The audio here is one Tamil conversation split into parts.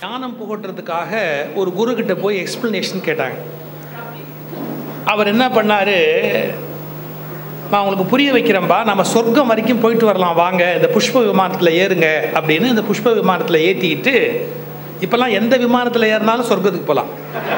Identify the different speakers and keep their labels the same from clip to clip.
Speaker 1: ஞானம் புகட்டுறதுக்காக ஒரு குரு கிட்ட போய் எக்ஸ்பிளனேஷன் கேட்டாங்க அவர் என்ன பண்ணாரு நான் உங்களுக்கு புரிய வைக்கிறேன்பா நம்ம சொர்க்கம் வரைக்கும் போயிட்டு வரலாம் வாங்க இந்த புஷ்ப விமானத்தில் ஏறுங்க அப்படின்னு இந்த புஷ்ப விமானத்தில் ஏற்றிக்கிட்டு இப்போல்லாம் எந்த விமானத்தில் ஏறினாலும் சொர்க்கத்துக்கு போகலாம்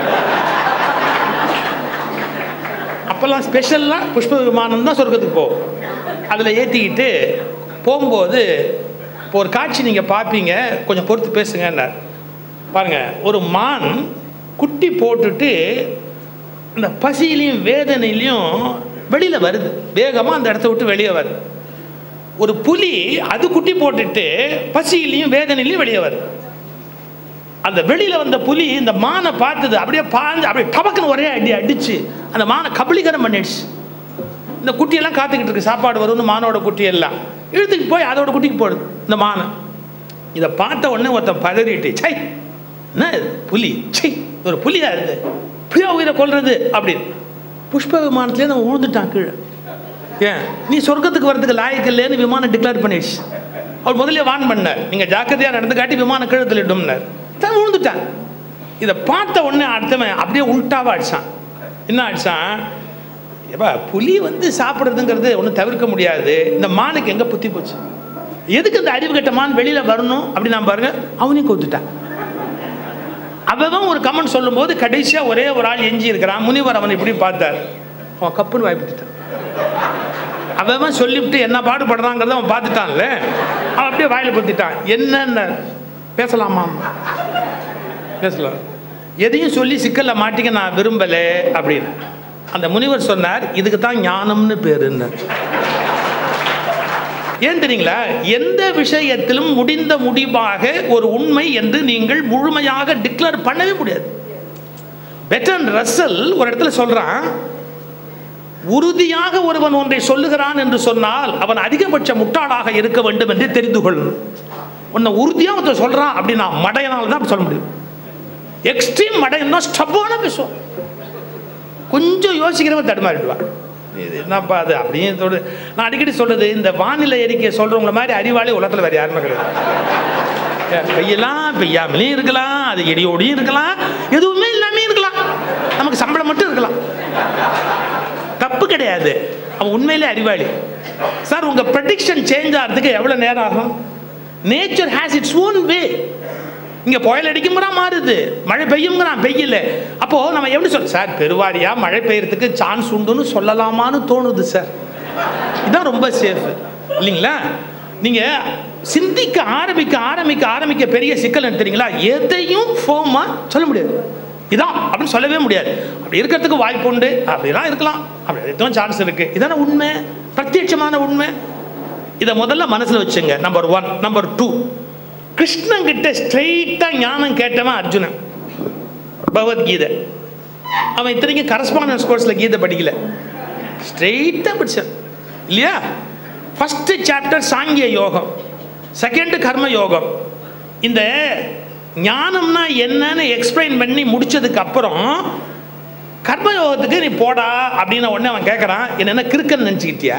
Speaker 1: அப்போல்லாம் ஸ்பெஷலாக புஷ்ப விமானம் தான் சொர்க்கத்துக்கு போகும் அதில் ஏற்றிக்கிட்டு போகும்போது இப்போ ஒரு காட்சி நீங்கள் பார்ப்பீங்க கொஞ்சம் பொறுத்து பேசுங்கன்னார் பாருங்க ஒரு மான் குட்டி போட்டுட்டு இந்த பசியிலையும் வேதனையிலையும் வெளியில் வருது வேகமாக அந்த இடத்த விட்டு வெளியே வருது ஒரு புலி அது குட்டி போட்டுட்டு பசியிலையும் வேதனையிலையும் வெளியே வருது அந்த வெளியில் வந்த புலி இந்த மானை பார்த்தது அப்படியே பாஞ்சு அப்படியே டபக்குன்னு ஒரே அடி அடிச்சு அந்த மானை கபலீகரம் பண்ணிடுச்சு இந்த குட்டியெல்லாம் காத்துக்கிட்டு இருக்கு சாப்பாடு வரும்னு மானோட குட்டி எல்லாம் இழுத்துட்டு போய் அதோட குட்டிக்கு போடுது இந்த மானை இதை பார்த்த உடனே ஒருத்தன் பதறிட்டு சை என்ன இது புலி சை ஒரு புலியா இது புலியா உயிரை கொல்றது அப்படின்னு புஷ்ப விமானத்துலேயே நம்ம விழுந்துட்டான் கீழே ஏன் நீ சொர்க்கத்துக்கு வரதுக்கு லாயக்கு இல்லைன்னு விமானம் டிக்ளேர் பண்ணிடுச்சு அவர் முதல்ல வான் பண்ணார் நீங்கள் ஜாக்கிரதையாக நடந்து காட்டி விமானம் கீழே தள்ளிட்டோம்னார் தான் விழுந்துட்டான் இதை பார்த்த உடனே அடுத்தவன் அப்படியே உள்டாவா அடிச்சான் என்ன அடிச்சான் ஏப்பா புலி வந்து சாப்பிட்றதுங்கிறது ஒன்றும் தவிர்க்க முடியாது இந்த மானுக்கு எங்கே புத்தி போச்சு எதுக்கு இந்த அறிவு கட்ட மான் வெளியில் வரணும் அப்படி நான் பாருங்க அவனையும் கொத்துட்டான் அவன் ஒரு கமெண்ட் சொல்லும்போது கடைசியாக ஒரே ஒரு ஆள் எஞ்சி இருக்கிறான் முனிவர் அவனை இப்படி பார்த்தார் அவன் கப்புன்னு வாய்ப்பிட்டான் அவன் சொல்லிவிட்டு என்ன பாடுபடுறாங்கிறத அவன் பார்த்துட்டான்ல அவன் அப்படியே வாயில் பொத்திட்டான் என்னென்ன பேசலாமா பேசலாம் எதையும் சொல்லி சிக்கலில் மாட்டிக்க நான் விரும்பலை அப்படின்னு அந்த முனிவர் சொன்னார் இதுக்கு தான் ஞானம்னு பேருன்னு ஏன் தெரியுங்களா எந்த விஷயத்திலும் முடிந்த முடிவாக ஒரு உண்மை என்று நீங்கள் முழுமையாக டிக்ளேர் பண்ணவே முடியாது பெட்டன் ரசல் ஒரு இடத்துல சொல்றான் உறுதியாக ஒருவன் ஒன்றை சொல்லுகிறான் என்று சொன்னால் அவன் அதிகபட்ச முட்டாளாக இருக்க வேண்டும் என்று தெரிந்து கொள்ளணும் உன்னை உறுதியாக ஒருத்தர் சொல்றான் அப்படின்னா மடையனால் தான் அப்படி சொல்ல முடியும் எக்ஸ்ட்ரீம் மடையன்னா ஸ்டப்பான பேசுவோம் கொஞ்சம் யோசிக்கிறவன் தடுமாறிடுவான் இது என்னப்பா அது அப்படின்னு சொல்லு நான் அடிக்கடி சொல்றது இந்த வானிலை அறிக்கையை சொல்றவங்கள மாதிரி அறிவாளி உலகத்தில் வேற யாருமே கிடையாது பெய்யலாம் பெய்யாமலையும் இருக்கலாம் அது இடியோடையும் இருக்கலாம் எதுவுமே இல்லாமே இருக்கலாம் நமக்கு சம்பளம் மட்டும் இருக்கலாம் தப்பு கிடையாது அவன் உண்மையிலே அறிவாளி சார் உங்க ப்ரெடிக்ஷன் சேஞ்ச் ஆகிறதுக்கு எவ்வளோ நேரம் ஆகும் nature has its own way இங்கே புயல் அடிக்குங்கிறான் மாறுது மழை பெய்யுங்கிறான் பெய்யல அப்போ நம்ம எப்படி சொல்ல சார் பெருவாரியா மழை பெய்யறதுக்கு சான்ஸ் உண்டுன்னு சொல்லலாமான்னு தோணுது சார் இதான் ரொம்ப சேஃப் இல்லைங்களா நீங்க சிந்திக்க ஆரம்பிக்க ஆரம்பிக்க ஆரம்பிக்க பெரிய சிக்கல் என்ன தெரியுங்களா எதையும் ஃபோமா சொல்ல முடியாது இதான் அப்படின்னு சொல்லவே முடியாது அப்படி இருக்கிறதுக்கு வாய்ப்பு உண்டு அப்படிலாம் இருக்கலாம் அப்படி எதுவும் சான்ஸ் இருக்கு இதான உண்மை பிரத்யட்சமான உண்மை இதை முதல்ல மனசில் வச்சுங்க number one number two Krishnan கிட்ட ஸ்ட்ரெயிட்டாக ஞானம் கேட்டவன் அர்ஜுனன் பகவத்கீதை அவன் இத்தனைக்கும் கரஸ்பாண்டன்ஸ் கோர்ஸில் கீதை படிக்கல ஸ்ட்ரெயிட்டாக படித்தான் இல்லையா ஃபஸ்ட்டு சாப்டர் சாங்கிய யோகம் செகண்டு கர்ம யோகம் இந்த ஞானம்னா என்னன்னு எக்ஸ்பிளைன் பண்ணி முடிச்சதுக்கு அப்புறம் கர்மயோகத்துக்கு நீ போடா அப்படின்னு உடனே அவன் கேட்குறான் என்ன கிறுக்கன்னு நினச்சிக்கிட்டியா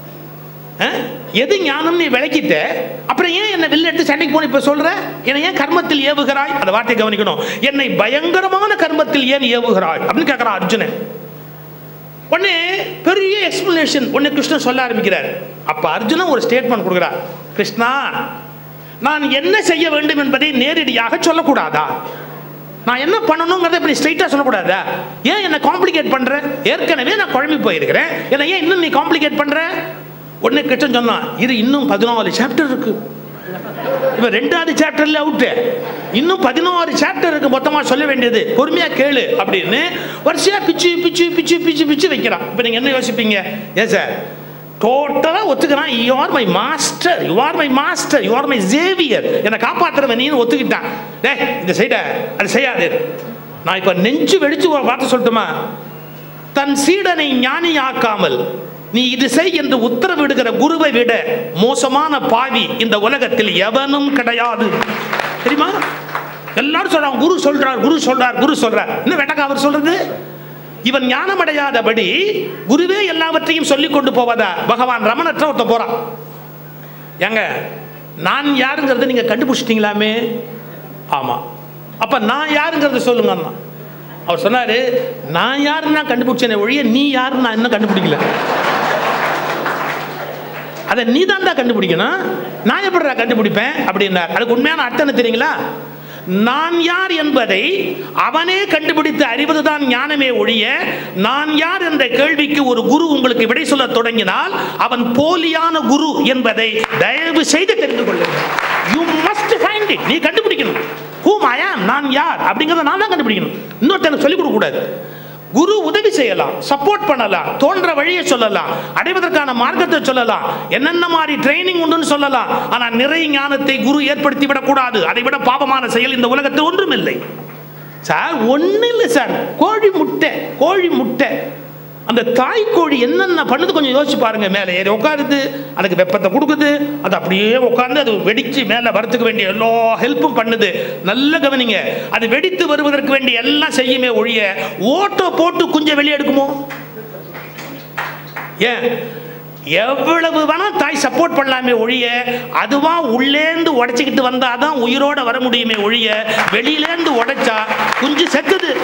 Speaker 1: எது ஞானம் நீ விளக்கிட்ட அப்புறம் ஏன் என்ன வெளில எடுத்து சண்டைக்கு போன இப்ப சொல்ற என்னை ஏன் கர்மத்தில் ஏவுகிறாய் அந்த வார்த்தையை கவனிக்கணும் என்னை பயங்கரமான கர்மத்தில் ஏன் ஏவுகிறாய் அப்படின்னு கேட்கிறான் அர்ஜுனன் உடனே பெரிய எக்ஸ்பிளனேஷன் உடனே கிருஷ்ணன் சொல்ல ஆரம்பிக்கிறார் அப்ப அர்ஜுனன் ஒரு ஸ்டேட்மெண்ட் கொடுக்குறார் கிருஷ்ணா நான் என்ன செய்ய வேண்டும் என்பதை நேரடியாக சொல்லக்கூடாதா நான் என்ன பண்ணணுங்கிறத இப்படி ஸ்ட்ரைட்டாக சொல்லக்கூடாதா ஏன் என்ன காம்ப்ளிகேட் பண்ற ஏற்கனவே நான் குழம்பி போயிருக்கிறேன் என்னை ஏன் இன்னும் நீ காம்ப்ளிகேட் பண்ற உடனே கிருஷ்ணன் சொன்னான் இது இன்னும் பதினாலு சாப்டர் இருக்கு இவன் ரெண்டாவது சாப்டர்ல அவுட்டு இன்னும் பதினாறு சாப்டர் இருக்கு மொத்தமாக சொல்ல வேண்டியது பொறுமையா கேளு அப்படின்னு வரிசையா பிச்சு பிச்சு பிச்சு பிச்சு பிச்சு வைக்கிறான் இப்போ நீங்க என்ன யோசிப்பீங்க ஏன் சார் டோட்டலாக ஒத்துக்கிறான் you are my master you are my master you are my Xavier என்னை காப்பாற்றுறவன் நீ ஒத்துக்கிட்டான் டே இந்த சைட அது செய்யாது நான் இப்போ நெஞ்சு வெடிச்சு ஒரு வார்த்தை சொல்லட்டுமா தன் சீடனை ஞானியாக்காமல் நீ இது செய் என்று உத்தரவிடுகிற குருவை விட மோசமான பாவி இந்த உலகத்தில் எவனும் கிடையாது தெரியுமா எல்லாரும் சொல்றாங்க குரு சொல்றார் குரு சொல்றார் குரு சொல்றார் என்ன வெட்டக்கா அவர் சொல்றது இவன் ஞானமடையாதபடி குருவே எல்லாவற்றையும் சொல்லிக் கொண்டு போவதா பகவான் ரமணற்ற ஒருத்தன் போறான் ஏங்க நான் யாருங்கிறத நீங்க கண்டுபிடிச்சிட்டீங்களாமே ஆமா அப்ப நான் யாருங்கிறத சொல்லுங்கண்ணா அவர் சொன்னாரு நான் யாருன்னு நான் கண்டுபிடிச்சேனே ஒழிய நீ யாருன்னு நான் இன்னும் கண்டுபிடிக்கல அதை நீ தான்டா கண்டுபிடிக்கணும் நான் எப்படிடா கண்டுபிடிப்பேன் அப்படின்னார் அதுக்கு உண்மையான அர்த்தம் என்ன தெரியுங்களா நான் யார் என்பதை அவனே கண்டுபிடித்து அறிவதுதான் ஞானமே ஒழிய நான் யார் என்ற கேள்விக்கு ஒரு குரு உங்களுக்கு விடை சொல்ல தொடங்கினால் அவன் போலியான குரு என்பதை தயவு செய்து தெரிந்து கொள்ளுங்கள் யூ மஸ்ட் ஃபைண்ட் இட் நீ கண்டுபிடிக்கணும் ஹூம் ஐ ஆம் நான் யார் அப்படிங்கிறத நான் தான் கண்டுபிடிக்கணும் இன்னொருத்தனுக்கு சொல்லிக் கொடுக்க கூடாது குரு உதவி செய்யலாம் சப்போர்ட் பண்ணலாம் தோன்ற வழியை சொல்லலாம் அடைவதற்கான மார்க்கத்தை சொல்லலாம் என்னென்ன மாதிரி ட்ரைனிங் உண்டுன்னு சொல்லலாம் ஆனால் நிறை ஞானத்தை குரு ஏற்படுத்தி விடக்கூடாது அதை விட பாவமான செயல் இந்த உலகத்தில் ஒன்றும் இல்லை சார் ஒன்றும் இல்லை சார் கோழி முட்டை கோழி முட்டை அந்த தாய் கோழி என்னென்ன பண்ணுது கொஞ்சம் யோசிச்சு பாருங்க மேலே ஏறி உட்காருது அதுக்கு வெப்பத்தை கொடுக்குது அது அப்படியே உட்காந்து அது வெடிச்சு மேலே வரத்துக்கு வேண்டிய எல்லா ஹெல்ப்பும் பண்ணுது நல்ல கவனிங்க அது வெடித்து வருவதற்கு வேண்டிய எல்லாம் செய்யுமே ஒழிய ஓட்டோ போட்டு குஞ்ச வெளியே எடுக்குமோ ஏன் எவ்வளவு வேணா தாய் சப்போர்ட் பண்ணலாமே ஒழிய அதுவா உள்ளேந்து உடைச்சிக்கிட்டு வந்தாதான் உயிரோட வர முடியுமே ஒழிய வெளியிலேந்து உடைச்சா குஞ்சு செத்துது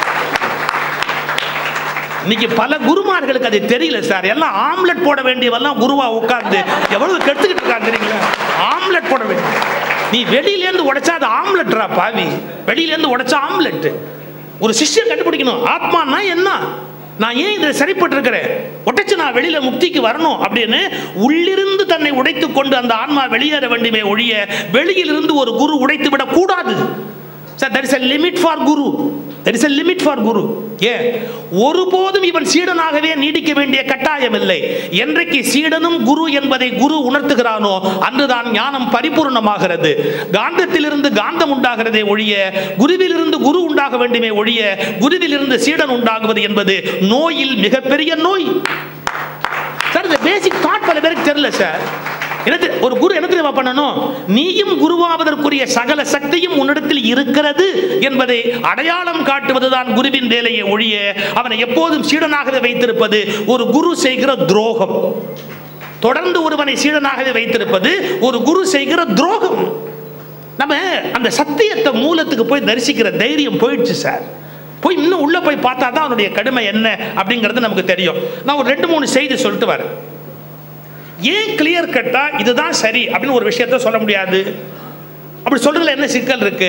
Speaker 1: இன்னைக்கு பல குருமார்களுக்கு அது தெரியல சார் எல்லாம் ஆம்லெட் போட வேண்டியவெல்லாம் குருவா உட்கார்ந்து எவ்வளவு கெடுத்துக்கிட்டு இருக்காங்க தெரியுங்களா ஆம்லெட் போட வேண்டிய நீ வெளியிலேருந்து உடைச்சா அது ஆம்லெட்ரா பாவி வெளியிலேருந்து உடைச்சா ஆம்லெட் ஒரு சிஷ்யன் கண்டுபிடிக்கணும் ஆத்மானா என்ன நான் ஏன் இதை சரிப்பட்டு இருக்கிறேன் உடைச்சு நான் வெளியில முக்திக்கு வரணும் அப்படின்னு உள்ளிருந்து தன்னை உடைத்து கொண்டு அந்த ஆன்மா வெளியேற வேண்டுமே ஒழிய வெளியிலிருந்து ஒரு குரு உடைத்து விடக் கூடாது sir there is a limit for குரு there is a limit for குரு ஏன் ஒருபோதும் இவன் சீடனாகவே நீடிக்க வேண்டிய கட்டாயம் இல்லை என்றைக்கு சீடனும் குரு என்பதை குரு உணர்த்துகிறானோ அன்றுதான் ஞானம் பரிபூர்ணமாகிறது காந்தத்திலிருந்து காந்தம் உண்டாகிறதே ஒழிய குருவிலிருந்து குரு உண்டாக வேண்டுமே ஒழிய குருவிலிருந்து சீடன் உண்டாகுவது என்பது நோயில் மிகப்பெரிய நோய் சார் இந்த பேசிக் தாட் பல பேருக்கு தெரியல சார் என்னது ஒரு குரு என்ன தெரியுமா பண்ணணும் நீயும் குருவாவதற்குரிய சகல சக்தியும் உன்னிடத்தில் இருக்கிறது என்பதை அடையாளம் காட்டுவதுதான் குருவின் வேலையை ஒழிய அவனை எப்போதும் சீடனாகவே வைத்திருப்பது ஒரு குரு செய்கிற துரோகம் தொடர்ந்து ஒருவனை சீடனாகவே வைத்திருப்பது ஒரு குரு செய்கிற துரோகம் நம்ம அந்த சத்தியத்தை மூலத்துக்கு போய் தரிசிக்கிற தைரியம் போயிடுச்சு சார் போய் இன்னும் உள்ள போய் பார்த்தா தான் அவனுடைய கடுமை என்ன அப்படிங்கிறது நமக்கு தெரியும் நான் ஒரு ரெண்டு மூணு செய்தி சொல்லிட்டு வரேன் ஏன் கிளியர் கட்டா இதுதான் சரி அப்படின்னு ஒரு விஷயத்த சொல்ல முடியாது அப்படி சொல்றதுல என்ன சிக்கல் இருக்கு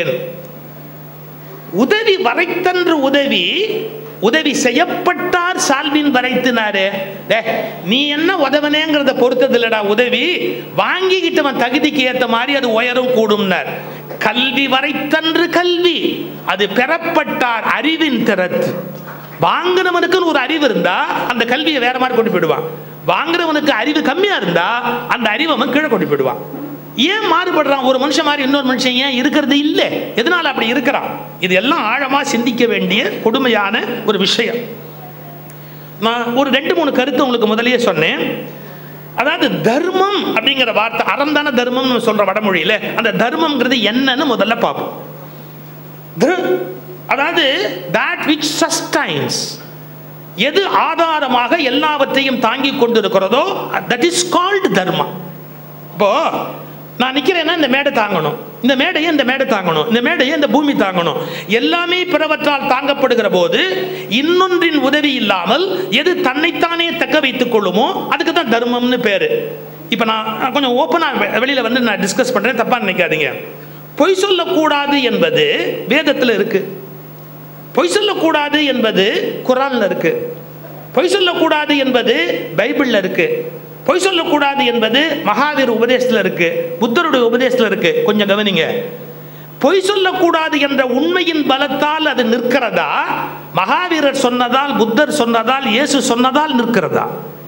Speaker 1: உதவி வரைத்தன்று உதவி உதவி செய்யப்பட்டார் சால்வின் வரைத்தினாரு டேய், நீ என்ன உதவனேங்கிறத பொறுத்தது இல்லடா உதவி வாங்கிக்கிட்டவன் தகுதிக்கு ஏத்த மாதிரி அது உயரும் கூடும்னார் கல்வி வரைத்தன்று கல்வி அது பெறப்பட்டார் அறிவின் திறத்து வாங்கினவனுக்குன்னு ஒரு அறிவு இருந்தா அந்த கல்வியை வேற மாதிரி கொண்டு போயிடுவான் வாங்குறவனுக்கு அறிவு கம்மியா இருந்தா அந்த அறிவை அவன் கீழே கொண்டு போயிடுவான் ஏன் மாறுபடுறான் ஒரு மனுஷன் மாதிரி இன்னொரு மனுஷன் ஏன் இருக்கிறது இல்லை எதனால அப்படி இருக்கிறான் இது எல்லாம் ஆழமா சிந்திக்க வேண்டிய கொடுமையான ஒரு விஷயம் நான் ஒரு ரெண்டு மூணு கருத்து உங்களுக்கு முதல்லயே சொன்னேன் அதாவது தர்மம் அப்படிங்கிற வார்த்தை அறந்தான தர்மம்னு சொல்ற வடமொழியில அந்த தர்மம்ங்கிறது என்னன்னு முதல்ல பார்ப்போம் த- அதாவது that which sustains எது ஆதாரமாக எல்லாவற்றையும் தாங்கிக் கொண்டிருக்கிறதோ தட் இஸ் கால்டு தர்மா இப்போ நான் நிக்கிறேன்னா இந்த மேடை தாங்கணும் இந்த மேடையை இந்த மேடை தாங்கணும் இந்த மேடையை இந்த பூமி தாங்கணும் எல்லாமே பிறவற்றால் தாங்கப்படுகிற போது இன்னொன்றின் உதவி இல்லாமல் எது தன்னைத்தானே தக்க வைத்துக் கொள்ளுமோ அதுக்கு தான் தர்மம்னு பேரு இப்போ நான் நான் கொஞ்சம் ஓப்பனாக வெளியில வந்து நான் டிஸ்கஸ் பண்றேன் தப்பா நினைக்காதீங்க பொய் சொல்லக்கூடாது என்பது வேதத்தில் இருக்கு பொய் சொல்லக்கூடாது என்பது குரான்ல இருக்கு பொய் சொல்லக்கூடாது என்பது பைபிள்ல இருக்கு பொய் சொல்லக்கூடாது என்பது மகாவீர் உபதேசத்தில் இருக்கு புத்தருடைய உபதேசத்தில் இருக்கு கொஞ்சம் கவனிங்க பொய் சொல்லக்கூடாது என்ற உண்மையின் பலத்தால் அது நிற்கிறதா மகாவீரர் சொன்னதால் புத்தர் சொன்னதால் இயேசு சொன்னதால் நிற்கிறதா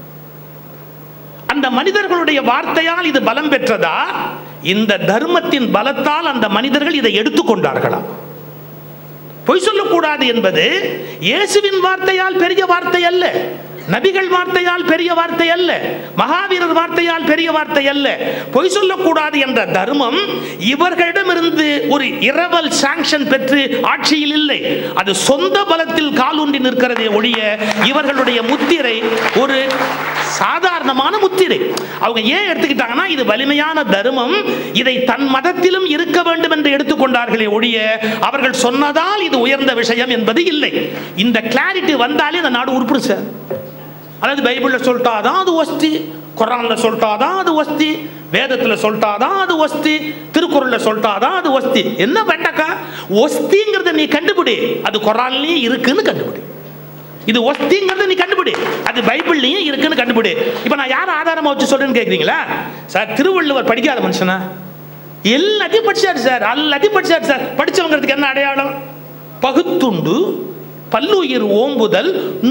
Speaker 1: அந்த மனிதர்களுடைய வார்த்தையால் இது பலம் பெற்றதா இந்த தர்மத்தின் பலத்தால் அந்த மனிதர்கள் இதை எடுத்துக்கொண்டார்களா பொய் சொல்லக்கூடாது என்பது இயேசுவின் வார்த்தையால் பெரிய வார்த்தை அல்ல நபிகள் வார்த்தையால் பெரிய வார்த்தை அல்ல மகாவீரர் வார்த்தையால் பெரிய வார்த்தை அல்ல பொய் சொல்லக்கூடாது என்ற தர்மம் இவர்களிடமிருந்து ஒரு இரவல் சாங்ஷன் பெற்று ஆட்சியில் இல்லை அது சொந்த பலத்தில் காலூன்றி நிற்கிறதே ஒழிய இவர்களுடைய முத்திரை ஒரு சாதாரணமான முத்திரை அவங்க ஏன் எடுத்துக்கிட்டாங்கன்னா இது வலிமையான தர்மம் இதை தன் மதத்திலும் இருக்க வேண்டும் என்று எடுத்துக்கொண்டார்களே ஒழிய அவர்கள் சொன்னதால் இது உயர்ந்த விஷயம் என்பது இல்லை இந்த கிளாரிட்டி வந்தாலே அந்த நாடு உருப்பிடும் சார் அதாவது பைபிளில் சொல்லிட்டாதான் அது ஒஸ்தி குரான்ல சொல்லிட்டாதான் அது ஒஸ்தி வேதத்தில் சொல்லிட்டாதான் அது ஒஸ்தி திருக்குறளில் சொல்லிட்டாதான் அது ஒஸ்தி என்ன வெண்டக்கா ஒஸ்திங்கிறத நீ கண்டுபிடி அது குரான்லயும் இருக்குன்னு கண்டுபிடி இது ஒஸ்திங்கிறத நீ கண்டுபிடி அது பைபிள்லயும் இருக்குன்னு கண்டுபிடி இப்போ நான் யார் ஆதாரமா வச்சு சொல்றேன்னு கேட்குறீங்களா சார் திருவள்ளுவர் படிக்காத மனுஷனா எல்லாத்தையும் படிச்சாரு சார் எல்லாத்தையும் படிச்சாரு சார் படிச்சவங்கிறதுக்கு என்ன அடையாளம் பகுத்துண்டு பல்லுயிர் ஓம்புதல்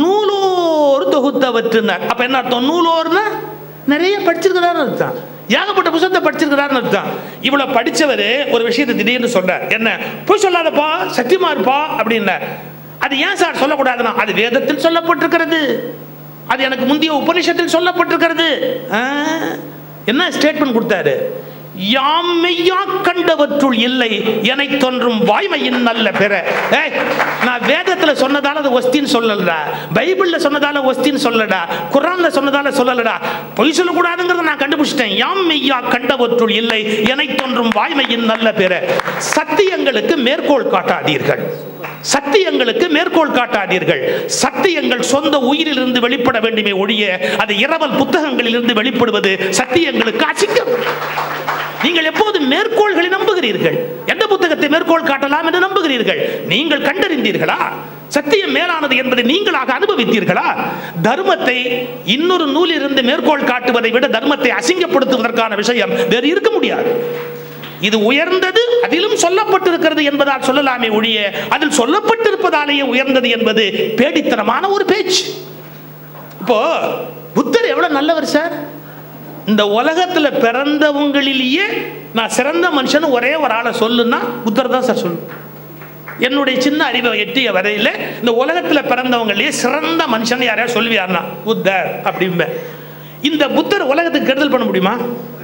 Speaker 1: நூலோர் தொகுத்தவற்றுனர் அப்ப என்ன அர்த்தம் நூலோர்னா நிறைய படிச்சிருக்கிறாருன்னு அர்த்தம் ஏகப்பட்ட புத்தகத்தை படிச்சிருக்கிறாருன்னு அர்த்தம் இவ்வளவு படிச்சவர் ஒரு விஷயத்தை திடீர்னு சொல்றார் என்ன போய் சொல்லாதப்பா சத்தியமா இருப்பா அப்படின்னார் அது ஏன் சார் சொல்லக்கூடாதுன்னா அது வேதத்தில் சொல்லப்பட்டிருக்கிறது அது எனக்கு முந்தைய உபனிஷத்தில் சொல்லப்பட்டிருக்கிறது ஆ, என்ன ஸ்டேட்மெண்ட் கொடுத்தாரு யாம் மெய்யா கண்டவற்றுள் இல்லை எனை தோன்றும் வாய்மையின் நல்ல பெற ஏய் நான் வேதத்துல சொன்னதால அது ஒஸ்தின்னு சொல்லலடா பைபிள்ல சொன்னதால ஒஸ்தின்னு சொல்லடா குரான்ல சொன்னதால சொல்லலடா பொய் சொல்லக்கூடாதுங்கிறத நான் கண்டுபிடிச்சிட்டேன் யாம் மெய்யா கண்டவற்றுள் இல்லை எனை தோன்றும் வாய்மையின் நல்ல பெற சத்தியங்களுக்கு மேற்கோள் காட்டாதீர்கள் சத்தியங்களுக்கு மேற்கோள் காட்டாதீர்கள் சத்தியங்கள் சொந்த உயிரிலிருந்து வெளிப்பட வேண்டுமே ஒழிய அது இரவல் புத்தகங்களிலிருந்து வெளிப்படுவது சத்தியங்களுக்கு அசிங்கம் நீங்கள் எப்போது மேற்கோள்களை நம்புகிறீர்கள் எந்த புத்தகத்தை மேற்கோள் காட்டலாம் என்று நம்புகிறீர்கள் நீங்கள் கண்டறிந்தீர்களா சத்தியம் மேலானது என்பதை நீங்களாக அனுபவித்தீர்களா தர்மத்தை இன்னொரு நூலிலிருந்து மேற்கோள் காட்டுவதை விட தர்மத்தை அசிங்கப்படுத்துவதற்கான விஷயம் வேறு இருக்க முடியாது இது உயர்ந்தது அதிலும் சொல்லப்பட்டிருக்கிறது என்பதால் சொல்லலாமே ஒழிய அதில் சொல்லப்பட்டிருப்பதாலேயே உயர்ந்தது என்பது பேடித்தனமான ஒரு பேச்சு இப்போ புத்தர் எவ்வளவு நல்லவர் சார் இந்த உலகத்துல பிறந்தவங்களிலேயே நான் சிறந்த மனுஷன் ஒரே ஒரு ஆளை சொல்லுன்னா புத்தர் தான் சார் சொல்லு என்னுடைய சின்ன அறிவை எட்டிய வரையில இந்த உலகத்துல பிறந்தவங்களே சிறந்த மனுஷன் யாரையா சொல்லுவியார்னா புத்தர் அப்படிம்ப இந்த புத்தர் உலகத்துக்கு கெடுதல் பண்ண முடியுமா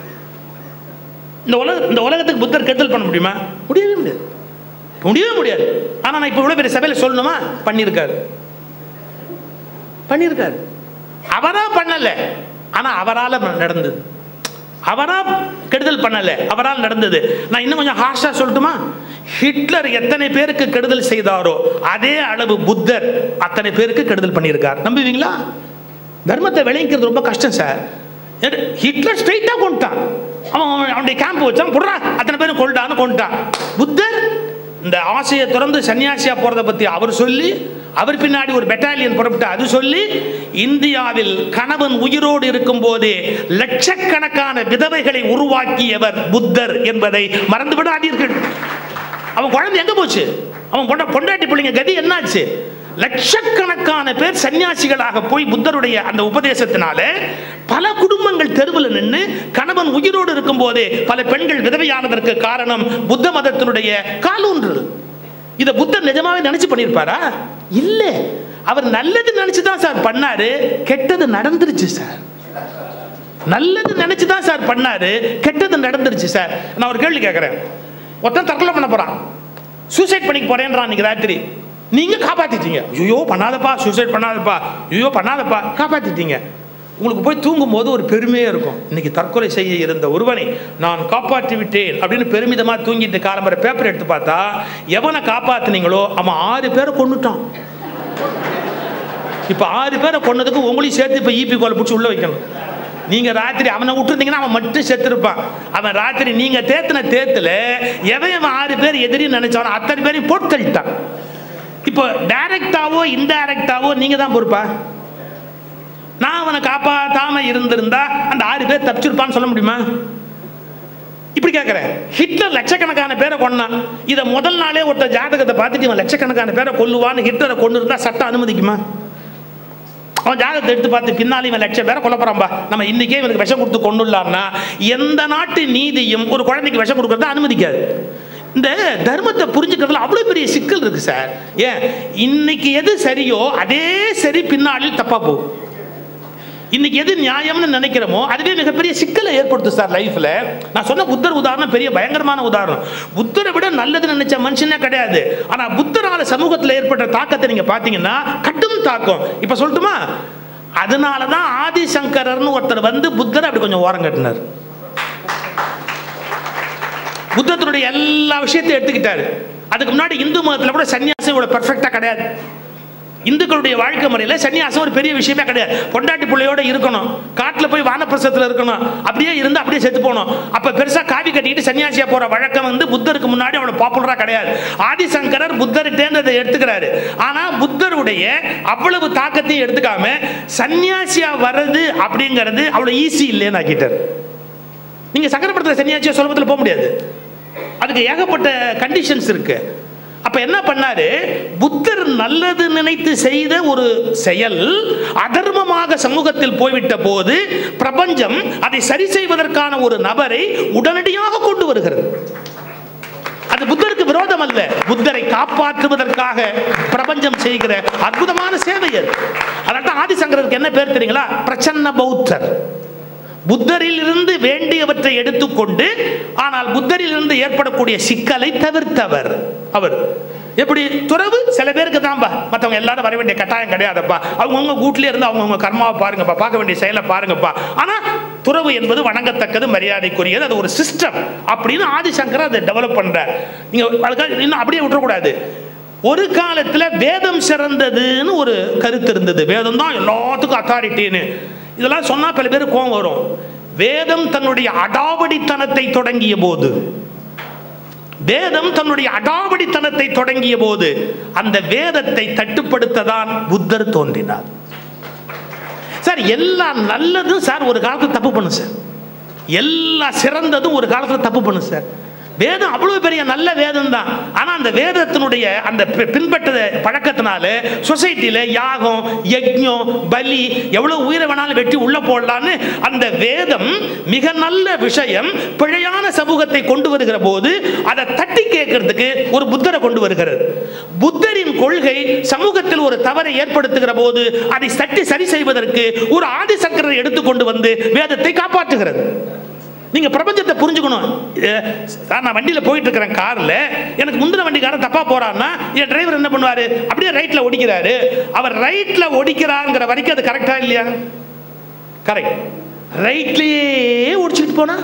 Speaker 1: இந்த உலக இந்த உலகத்துக்கு புத்தர் கெடுதல் பண்ண முடியுமா முடியவே முடியாது முடியவே முடியாது ஆனா நான் இப்போ இவ்வளவு பெரிய சபையில சொல்லணுமா பண்ணியிருக்காரு பண்ணியிருக்காரு அவரா பண்ணல ஆனா அவரால நடந்தது அவரா கெடுதல் பண்ணல அவரால் நடந்தது நான் இன்னும் கொஞ்சம் ஹார்ஷா சொல்லட்டுமா ஹிட்லர் எத்தனை பேருக்கு கெடுதல் செய்தாரோ அதே அளவு புத்தர் அத்தனை பேருக்கு கெடுதல் பண்ணியிருக்கார் நம்புவீங்களா தர்மத்தை விளைவிக்கிறது ரொம்ப கஷ்டம் சார் எடு- ஹிட்லர் ஸ்ட்ரைட்டா கொண்டுட்டான் அவன் அவன் அவனுடைய கேம்ப் வச்சான் புடுறா அத்தனை பேரும் கொண்டுட்டான்னு கொண்டுட்டான் புத்தர் இந்த ஆசையை திறந்து சன்னியாசியா போறதை பத்தி அவர் சொல்லி அவர் பின்னாடி ஒரு பெட்டாலியன் புறப்பட்டு அது சொல்லி இந்தியாவில் கணவன் உயிரோடு இருக்கும் போதே லட்சக்கணக்கான விதவைகளை உருவாக்கியவர் புத்தர் என்பதை மறந்து விடாதீர்கள் அவன் குழந்தை எங்க போச்சு அவன் பொண்ட பொண்டாட்டி பிள்ளைங்க கதி என்னாச்சு லட்சக்கணக்கான பேர் சன்னியாசிகளாக போய் புத்தருடைய அந்த உபதேசத்தினால பல குடும்பங்கள் தெருவில் நின்று கணவன் உயிரோடு இருக்கும் போதே பல பெண்கள் விதவையானதற்கு காரணம் புத்த மதத்தினுடைய காலூன்றல் இதை புத்தர் நிஜமாவே நினைச்சு பண்ணியிருப்பாரா இல்ல அவர் நல்லது நினைச்சு தான் சார் பண்ணாரு கெட்டது நடந்துருச்சு சார் நல்லது நினைச்சு தான் சார் பண்ணாரு கெட்டது நடந்துருச்சு சார் நான் ஒரு கேள்வி கேட்குறேன் ஒருத்தன் தற்கொலை பண்ண போறான் சூசைட் பண்ணிக்க போறேன்றான் இன்னைக்கு ராத்திரி நீங்க காப்பாத்திட்டீங்க ஐயோ பண்ணாதப்பா சூசைட் பண்ணாதப்பா ஐயோ பண்ணாதப்பா காப்பாத்திட்டீங்க உங்களுக்கு போய் தூங்கும் போது ஒரு பெருமையே இருக்கும் இன்னைக்கு தற்கொலை செய்ய இருந்த ஒருவனை நான் காப்பாற்றி விட்டேன் அப்படின்னு பெருமிதமா தூங்கிட்டு காலம்பர பேப்பர் எடுத்து பார்த்தா எவனை காப்பாத்துனீங்களோ அவன் ஆறு பேரை கொண்டுட்டான் இப்ப ஆறு பேரை கொன்னதுக்கு உங்களையும் சேர்த்து இப்ப ஈபி கோல பிடிச்சி உள்ள வைக்கணும் நீங்க ராத்திரி அவனை விட்டுருந்தீங்கன்னா அவன் மட்டும் செத்துருப்பான் அவன் ராத்திரி நீங்க தேத்தின தேத்துல எவன் இவன் ஆறு பேர் எதிரி நினைச்சானோ அத்தனை பேரையும் போட்டு தள்ளிட்டான் இப்போ டைரக்டாவோ இன்டைரக்டாவோ நீங்க தான் பொறுப்பா நான் அவனை காப்பாத்தாம இருந்திருந்தா அந்த ஆறு பேர் தப்பிச்சிருப்பான்னு சொல்ல முடியுமா இப்படி கேட்கிறேன் ஹிட்லர் லட்சக்கணக்கான பேரை கொன்னான் இதை முதல் நாளே ஒருத்தர் ஜாதகத்தை பார்த்துட்டு இவன் லட்சக்கணக்கான பேரை கொல்லுவான்னு ஹிட்லரை கொண்டு இருந்தா சட்டம் அனுமதிக்குமா அவன் ஜாதகத்தை எடுத்து பார்த்து பின்னாலே இவன் லட்சம் பேரை கொல்ல போறான்பா நம்ம இன்னைக்கே இவனுக்கு விஷம் கொடுத்து கொண்டுலாம்னா எந்த நாட்டு நீதியும் ஒரு குழந்தைக்கு விஷம் கொடுக்கறத அனுமதிக்காது இந்த தர்மத்தை புரிஞ்சுக்கிறதுல அவ்வளோ பெரிய சிக்கல் இருக்கு சார் ஏன் இன்னைக்கு எது சரியோ அதே சரி பின்னாளில் தப்பா போகும் இன்னைக்கு எது நியாயம்னு நினைக்கிறோமோ அதுவே மிகப்பெரிய சிக்கலை ஏற்படுத்தும் சார் லைஃப்ல நான் சொன்ன புத்தர் உதாரணம் பெரிய பயங்கரமான உதாரணம் புத்தரை விட நல்லது நினைச்ச மனுஷனே கிடையாது ஆனா புத்தரால சமூகத்தில் ஏற்பட்ட தாக்கத்தை நீங்க பாத்தீங்கன்னா கடும் தாக்கம் இப்ப சொல்லட்டுமா அதனால தான் ஆதிசங்கரர்னு ஒருத்தர் வந்து புத்தரை அப்படி கொஞ்சம் ஓரம் கட்டினார் புத்தத்தினுடைய எல்லா விஷயத்தையும் எடுத்துக்கிட்டாரு அதுக்கு முன்னாடி இந்து மதத்தில் கூட சன்னியாசம் இவ்வளோ பெர்ஃபெக்டாக கிடையாது இந்துக்களுடைய வாழ்க்கை முறையில் சன்னியாசம் ஒரு பெரிய விஷயமே கிடையாது பொண்டாட்டி பிள்ளையோட இருக்கணும் காட்டில் போய் வானப்பிரசத்தில் இருக்கணும் அப்படியே இருந்து அப்படியே செத்து போகணும் அப்போ பெருசாக காவி கட்டிக்கிட்டு சன்னியாசியா போகிற வழக்கம் வந்து புத்தருக்கு முன்னாடி அவ்வளோ பாப்புலராக கிடையாது ஆதிசங்கரர் புத்தர்கிட்டேருந்து அதை எடுத்துக்கிறாரு ஆனால் புத்தருடைய அவ்வளவு தாக்கத்தையும் எடுத்துக்காம சன்னியாசியா வர்றது அப்படிங்கிறது அவ்வளோ ஈஸி இல்லைன்னு ஆக்கிட்டார் நீங்கள் சக்கரப்படத்தில் சன்னியாசியா சுலபத்தில் போக முடியாது அதுக்கு ஏகப்பட்ட கண்டிஷன்ஸ் இருக்கு அப்ப என்ன பண்ணாரு புத்தர் நல்லது நினைத்து செய்த ஒரு செயல் அதர்மமாக சமூகத்தில் போய்விட்ட போது பிரபஞ்சம் அதை சரி செய்வதற்கான ஒரு நபரை உடனடியாக கொண்டு வருகிறது அது புத்தருக்கு விரோதம் அல்ல புத்தரை காப்பாற்றுவதற்காக பிரபஞ்சம் செய்கிற அற்புதமான சேவை அது அதனால தான் ஆதிசங்கருக்கு என்ன பேர் தெரியுங்களா பிரச்சன்ன பௌத்தர் புத்தரில் இருந்து வேண்டியவற்றை எடுத்துக்கொண்டு ஆனால் புத்தரில் இருந்து ஏற்படக்கூடிய சிக்கலை தவிர்த்தவர் அவர் எப்படி துறவு சில பேருக்கு தான்ப்பா மற்றவங்க எல்லாரும் வர வேண்டிய கட்டாயம் கிடையாதுப்பா அவங்கவுங்க வீட்லயே இருந்து அவங்கவுங்க கர்மாவை பாருங்கப்பா பார்க்க வேண்டிய செயலை பாருங்கப்பா ஆனா துறவு என்பது வணங்கத்தக்கது மரியாதைக்குரியது அது ஒரு சிஸ்டம் அப்படின்னு ஆதிசங்கர் அதை டெவலப் பண்றார் நீங்க அதுக்காக இன்னும் அப்படியே விட்டுறக்கூடாது ஒரு காலத்துல வேதம் சிறந்ததுன்னு ஒரு கருத்து இருந்தது வேதம் தான் எல்லாத்துக்கும் அத்தாரிட்டின்னு இதெல்லாம் சொன்னா பல பேருக்கு கோவம் வரும் வேதம் தன்னுடைய அடாவடித்தனத்தை தொடங்கிய போது வேதம் தன்னுடைய அடாவடித்தனத்தை தொடங்கிய போது அந்த வேதத்தை தட்டுப்படுத்ததான் புத்தர் தோன்றினார் சார் எல்லாம் நல்லதும் சார் ஒரு காலத்துல தப்பு பண்ணும் சார் எல்லா சிறந்ததும் ஒரு காலத்துல தப்பு பண்ணும் சார் வேதம் அவ்வளவு பெரிய நல்ல வேதம் தான் ஆனா அந்த வேதத்தினுடைய அந்த பி- பின்பற்ற பழக்கத்தினால சொசைட்டில யாகம் யஜ்ஞம் பலி எவ்வளவு உயிரை வேணாலும் வெட்டி உள்ள போடலான்னு அந்த வேதம் மிக நல்ல விஷயம் பிழையான சமூகத்தை கொண்டு வருகிற போது அதை தட்டி கேட்கறதுக்கு ஒரு புத்தரை கொண்டு வருகிறது புத்தரின் கொள்கை சமூகத்தில் ஒரு தவறை ஏற்படுத்துகிற போது அதை தட்டி சரி செய்வதற்கு ஒரு ஆதிசங்கரை எடுத்துக்கொண்டு வந்து வேதத்தை காப்பாற்றுகிறது நீங்க பிரபஞ்சத்தை புரிஞ்சுக்கணும் அஹ் சார் நான் வண்டியில போயிட்டு இருக்கிறேன் கார்ல எனக்கு முந்தின வண்டிக்காரன் தப்பா போறான்னா என் டிரைவர் என்ன பண்ணுவாரு அப்படியே ரைட்ல ஓடிக்கிறாரு அவர் ரைட்ல ஓடிக்கிறாங்கிற வரைக்கும் அது கரெக்டா இல்லையா கரெக்ட் ரைட்லயே ஓடிச்சுட்டு போனா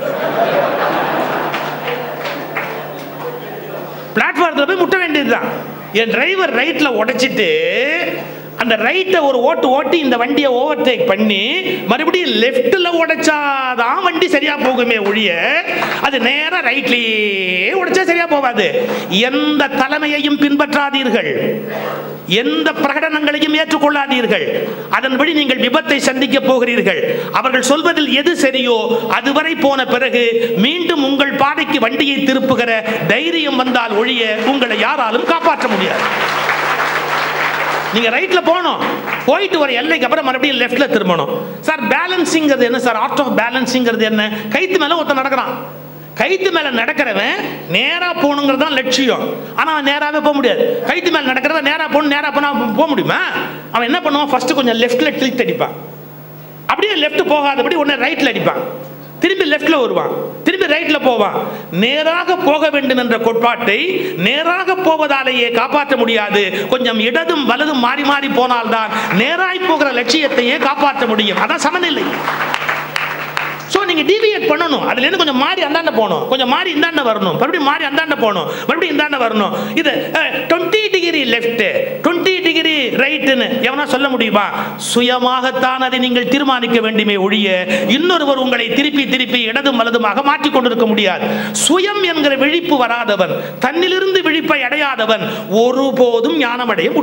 Speaker 1: பிளாட்ஃபாரத்தில் போய் முட்ட வேண்டியதுதான் என் டிரைவர் ரைட்டில் உடைச்சிட்டு அந்த ரைட்டை ஒரு ஓட்டு ஓட்டி இந்த வண்டியை ஓவர்டேக் பண்ணி மறுபடியும் லெஃப்ட்டில் உடைச்சாதான் வண்டி சரியா போகுமே ஒழிய அது நேரா ரைட்லயே உடைச்சா சரியா போகாது எந்த தலைமையையும் பின்பற்றாதீர்கள் எந்த பிரகடனங்களையும் ஏற்றுக்கொள்ளாதீர்கள் அதன்படி நீங்கள் விபத்தை சந்திக்க போகிறீர்கள் அவர்கள் சொல்வதில் எது சரியோ அதுவரை போன பிறகு மீண்டும் உங்கள் பாதைக்கு வண்டியை திருப்புகிற தைரியம் வந்தால் ஒழிய உங்களை யாராலும் காப்பாற்ற முடியாது நீங்க ரைட்ல போகணும் போயிட்டு வர எல்லைக்கு அப்புறம் மறுபடியும் லெஃப்ட்ல திரும்பணும் சார் பேலன்சிங்கிறது என்ன சார் ஆர்ட் ஆஃப் பேலன்சிங்கிறது என்ன கைத்து மேல ஒருத்தன் நடக்கிறான் கைத்து மேல நடக்கிறவன் நேரா போகணுங்கிறது தான் லட்சியம் ஆனா அவன் நேராவே போக முடியாது கைத்து மேல நடக்கிறவன் நேரா போகணும் நேரா போனா போக முடியுமா அவன் என்ன பண்ணுவான் ஃபர்ஸ்ட் கொஞ்சம் லெஃப்ட்ல டில்ட் அடிப்பான் அப்படியே லெஃப்ட் போகாதபடி உடனே ரைட்ல அடிப்பான் திரும்பி லெஃப்ட்ல வருவான் திரும்பி ரைட்ல போவான் நேராக போக வேண்டும் என்ற கோட்பாட்டை நேராக போவதாலேயே காப்பாற்ற முடியாது கொஞ்சம் இடதும் வலதும் மாறி மாறி போனால்தான் நேராய் போகிற லட்சியத்தையே காப்பாற்ற முடியும் அதான் சமநிலை ஸோ நீங்க டீவியேட் பண்ணணும் அதுல இருந்து கொஞ்சம் மாறி அந்தாண்ட போகணும் கொஞ்சம் மாறி இந்தாண்ட வரணும் மறுபடியும் மாறி அந்தாண்ட போகணும் மறுபடியும் இந்தாண்ட வரணும் இது twenty degree left twenty degree ரைட்டுன்னு எவனா சொல்ல முடியுமா சுயமாகத்தான் அதை நீங்கள் தீர்மானிக்க வேண்டுமே ஒழிய இன்னொருவர் உங்களை திருப்பி திருப்பி இடதும் வலதுமாக மாற்றிக் கொண்டிருக்க முடியாது சுயம் என்கிற விழிப்பு வராதவன் தன்னிலிருந்து விழிப்பை அடையாதவன் ஒருபோதும் ஞானம் அடைய முடியாது